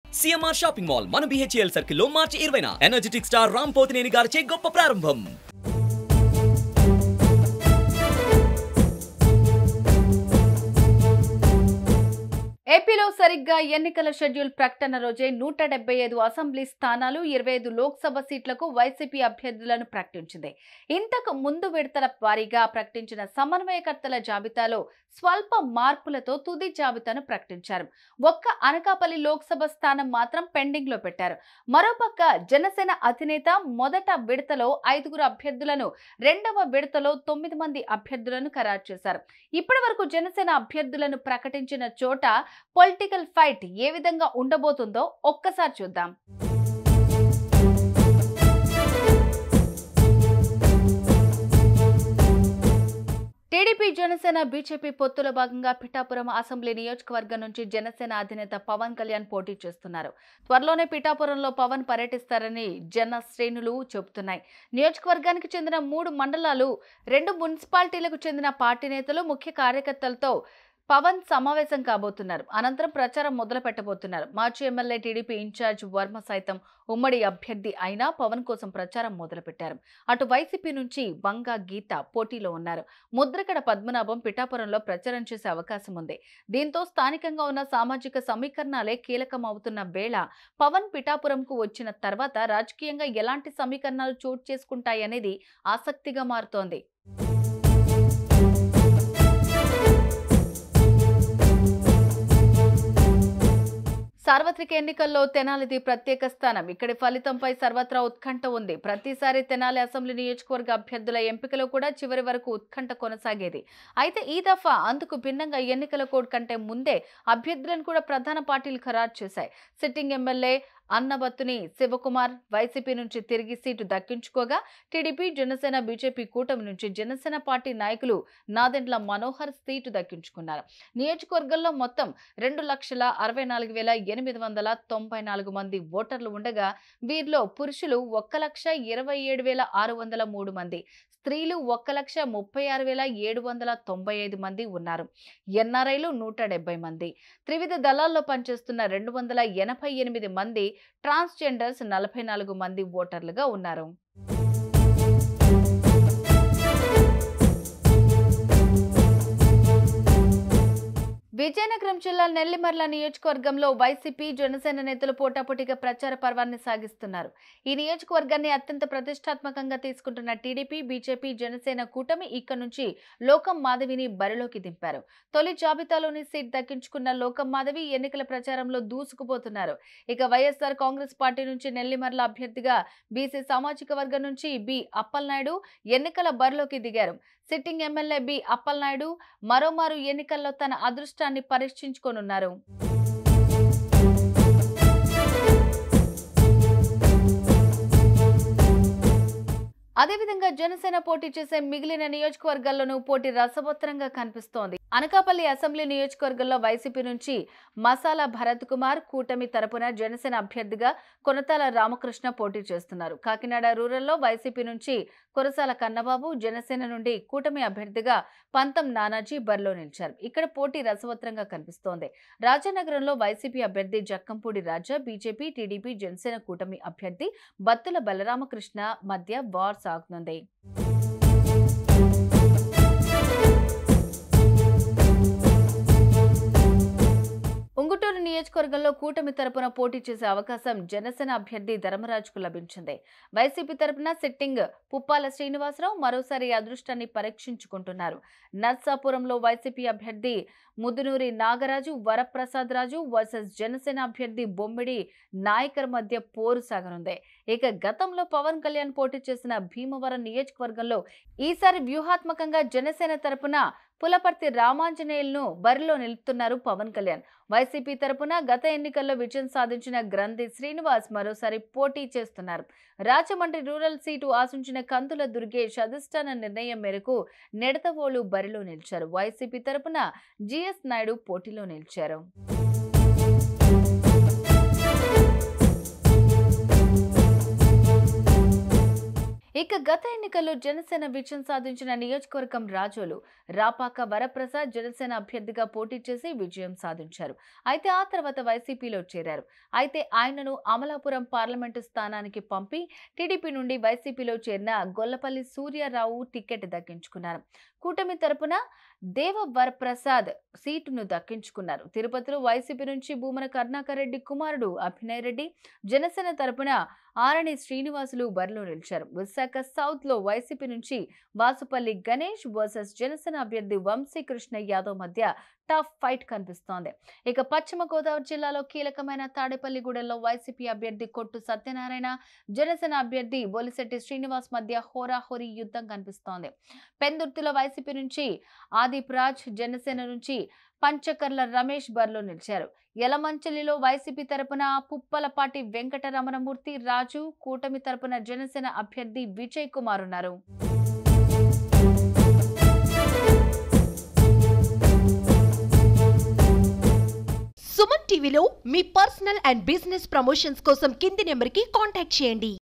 CMR shopping mall మన BHEL circle లో మార్చి ఇరవైన ఎనర్జెటిక్ స్టార్ రామ్ పోతినేని గారిచే గొప్ప ప్రారంభం ఏపీలో సరిగ్గా ఎన్నికల షెడ్యూల్ ప్రకటన రోజే నూట డెబ్బై ఐదు అసెంబ్లీ స్థానాలు ఇరవై ఐదు లోక్సభ సీట్లకు వైసీపీ అభ్యర్థులను ప్రకటించింది ఇంతకు ముందు విడతల వారీగా ప్రకటించిన సమన్వయకర్తల జాబితాలో స్వల్ప మార్పులతో తుది జాబితాను ప్రకటించారు ఒక్క అనకాపల్లి లోక్సభ స్థానం మాత్రం పెండింగ్ లో పెట్టారు మరోపక్క జనసేన అధినేత మొదట విడతలో ఐదుగురు అభ్యర్థులను రెండవ విడతలో తొమ్మిది మంది అభ్యర్థులను ఖరారు చేశారు ఇప్పటి వరకు జనసేన అభ్యర్థులను ప్రకటించిన చోట పొలిటికల్ ఫైట్ ఏ విధంగా ఉండబోతుందో ఒక్కసారి చూద్దాం టీడీపీ జనసేన బీజేపీ పొత్తుల భాగంగా పిఠాపురం అసెంబ్లీ నియోజకవర్గం నుంచి జనసేన అధినేత పవన్ కళ్యాణ్ పోటీ చేస్తున్నారు త్వరలోనే పిఠాపురంలో పవన్ పర్యటిస్తారని జన శ్రేణులు చెబుతున్నాయి నియోజకవర్గానికి చెందిన మూడు మండలాలు రెండు మున్సిపాలిటీలకు చెందిన పార్టీ నేతలు ముఖ్య కార్యకర్తలతో పవన్ సమావేశం కాబోతున్నారు అనంతరం ప్రచారం మొదలు పెట్టబోతున్నారు మాజీ ఎమ్మెల్యే టీడీపీ ఇన్ఛార్జ్ వర్మ సైతం ఉమ్మడి అభ్యర్థి అయినా పవన్ కోసం ప్రచారం మొదలుపెట్టారు అటు వైసీపీ నుంచి వంగ గీత పోటీలో ఉన్నారు ముద్రగడ పద్మనాభం పిఠాపురంలో ప్రచారం చేసే అవకాశం ఉంది దీంతో స్థానికంగా ఉన్న సామాజిక సమీకరణాలే కీలకం అవుతున్న వేళ పవన్ పిఠాపురంకు వచ్చిన తర్వాత రాజకీయంగా ఎలాంటి సమీకరణాలు చోటు చేసుకుంటాయనేది ఆసక్తిగా మారుతోంది సార్వత్రిక ఎన్నికల్లో తెనాలిది ప్రత్యేక స్థానం ఇక్కడి ఫలితంపై సర్వత్రా ఉత్కంఠ ఉంది ప్రతిసారి తెనాలి అసెంబ్లీ నియోజకవర్గ అభ్యర్థుల ఎంపికలో కూడా చివరి వరకు ఉత్కంఠ కొనసాగేది అయితే ఈ దఫా అందుకు భిన్నంగా ఎన్నికల కోడ్ కంటే ముందే అభ్యర్థులను కూడా ప్రధాన పార్టీలు ఖరారు చేశాయి sitting MLA Annabattuni Sivakumar YCP నుంచి తిరిగి సీటు దక్కించుకోగా టీడీపీ జనసేన బీజేపీ కూటమి నుంచి జనసేన పార్టీ నాయకులు నాదెండ్ల మనోహర్ సీటు దక్కించుకున్నారు నియోజకవర్గంలో మొత్తం రెండు లక్షల అరవై నాలుగు వేల ఎనిమిది వందల తొంభై నాలుగు మంది ఓటర్లు ఉండగా వీరిలో పురుషులు ఒక్క లక్ష ఇరవై ఏడు వేల ఆరు వందల మూడు మంది స్త్రీలు ఒక్క లక్ష ముప్పై ఆరు వేల ఏడు వందల తొంభై ఐదు మంది ఉన్నారు ఎన్ఆర్ఐలు నూట డెబ్బై మంది త్రివిధ దళాల్లో పనిచేస్తున్న రెండు వందల ఎనభై ఎనిమిది మంది ట్రాన్స్జెండర్స్ నలభై నాలుగు మంది ఓటర్లుగా ఉన్నారు విజయనగరం జిల్లా నెల్లిమర్ల నియోజకవర్గంలో వైసీపీ జనసేన నేతలు పోటాపోటీగా ప్రచార పర్వాన్ని సాగిస్తున్నారు ఈ నియోజకవర్గాన్ని అత్యంత ప్రతిష్టాత్మకంగా తీసుకుంటున్న టీడీపీ బీజేపీ జనసేన కూటమి ఇక్కడ నుంచి లోకం మాధవిని బరిలోకి దింపారు తొలి జాబితాలోని సీట్ దక్కించుకున్న లోకం మాధవి ఎన్నికల ప్రచారంలో దూసుకుపోతున్నారు ఇక వైఎస్ఆర్ కాంగ్రెస్ పార్టీ నుంచి నెల్లిమర్ల అభ్యర్థిగా బీసీ సామాజిక వర్గం నుంచి బి అప్పలనాయుడు ఎన్నికల బరిలోకి దిగారు సిట్టింగ్ ఎమ్మెల్యే బి అప్పలనాయుడు మరోమారు ఎన్నికల్లో తన అదృష్టాన్ని పరీక్షించుకోనున్నారు అదేవిధంగా జనసేన పోటీ చేసే మిగిలిన నియోజకవర్గాల్లోనూ పోటీ రసవత్తరంగా కనిపిస్తోంది అనకాపల్లి అసెంబ్లీ నియోజకవర్గంలో వైసీపీ నుంచి మసాలా భరత్ కుమార్ కూటమి తరపున జనసేన అభ్యర్థిగా కొనతాల రామకృష్ణ పోటీ చేస్తున్నారు కాకినాడ రూరల్లో వైసీపీ నుంచి కురసాల కన్నబాబు జనసేన నుండి కూటమి అభ్యర్థిగా పంతం నానాజీ బరిలో నిలిచారు ఇక్కడ పోటీ రసవత్రంగా కనిపిస్తోంది రాజానగరంలో వైసీపీ అభ్యర్థి జక్కంపూడి రాజా బీజేపీ టీడీపీ జనసేన కూటమి అభ్యర్థి బత్తుల బలరామకృష్ణ మధ్య వార్ సాగుతుంది ఉంగుటూరు నియోజకవర్గంలో కూటమి తరపున పోటీ చేసే అవకాశం జనసేన అభ్యర్థి ధర్మరాజుకు లభించింది వైసీపీ తరపున సిట్టింగ్ పుప్పాల శ్రీనివాసరావు మరోసారి ఈ అదృష్టాన్ని పరీక్షించుకుంటున్నారు నర్సాపురంలో వైసీపీ అభ్యర్థి ముదునూరి నాగరాజు వరప్రసాద్ రాజు వర్సెస్ జనసేన అభ్యర్థి బొమ్మిడి నాయకర్ మధ్య పోరు సాగనుంది ఇక గతంలో పవన్ కళ్యాణ్ పోటీ చేసిన భీమవరం నియోజకవర్గంలో ఈసారి వ్యూహాత్మకంగా జనసేన తరపున పులపర్తి రామాంజనేయులను బరిలో నిలుపుతున్నారు పవన్ కళ్యాణ్ వైసీపీ తరపున గత ఎన్నికల్లో విజయం సాధించిన గ్రంథి శ్రీనివాస్ మరోసారి పోటీ చేస్తున్నారు రాజమండ్రి రూరల్ సీటు ఆశించిన కందుల దుర్గేష్ అధిష్టాన నిర్ణయం మేరకు నెడతవోలు బరిలో నిలిచారు వైసీపీ తరపున జిఎస్ నాయుడు పోటీలో నిలిచారు ఇక ఇక గత ఎన్నికల్లో జనసేన విజయం సాధించిన నియోజకవర్గం రాజోలు రాపాక వరప్రసాద్ జనసేన అభ్యర్థిగా పోటీ చేసి విజయం సాధించారు అయితే ఆ తర్వాత వైసీపీలో చేరారు అయితే ఆయనను అమలాపురం పార్లమెంటు స్థానానికి పంపి టీడీపీ నుండి వైసీపీలో చేరిన గొల్లపల్లి సూర్యారావు టికెట్ దక్కించుకున్నారు కూటమి తరపున దేవ వరప్రసాద్ సీటును దక్కించుకున్నారు తిరుపతిలో వైసీపీ నుంచి భూమన కరుణాకర్ రెడ్డి కుమారుడు అభినయ్ రెడ్డి జనసేన తరపున ఆరణి శ్రీనివాసులు బరిలో నిలిచారు విశాఖ సౌత్ లో వైసీపీ నుంచి వాసుపల్లి గణేష్ వర్సెస్ జనసేన అభ్యర్థి వంశీ కృష్ణ యాదవ్ మధ్య టఫ్ ఫైట్ కనిపిస్తోంది ఇక పశ్చిమ గోదావరి జిల్లాలో కీలకమైన తాడేపల్లిగూడెంలో వైసీపీ అభ్యర్థి కొట్టు సత్యనారాయణ జనసేన అభ్యర్థి బొలిశెట్టి శ్రీనివాస్ మధ్య హోరాహోరీ యుద్ధం కనిపిస్తోంది పెందుర్తిలో వైసీపీ నుంచి ఆదిప్ రాజ్ జనసేన నుంచి పంచకర్ల రమేష్ బర్లో నిలిచారు యలమంచలిలో వైసీపీ తరపున పుప్పలపాటి వెంకటరమణమూర్తి రాజు కూటమి తరపున జనసేన అభ్యర్థి విజయ్ కుమార్ ఉన్నారు సుమన్ టీవీలో మీ పర్సనల్ అండ్ బిజినెస్ ప్రమోషన్స్ కోసం కింది నెంబర్కి కాంటాక్ట్ చేయండి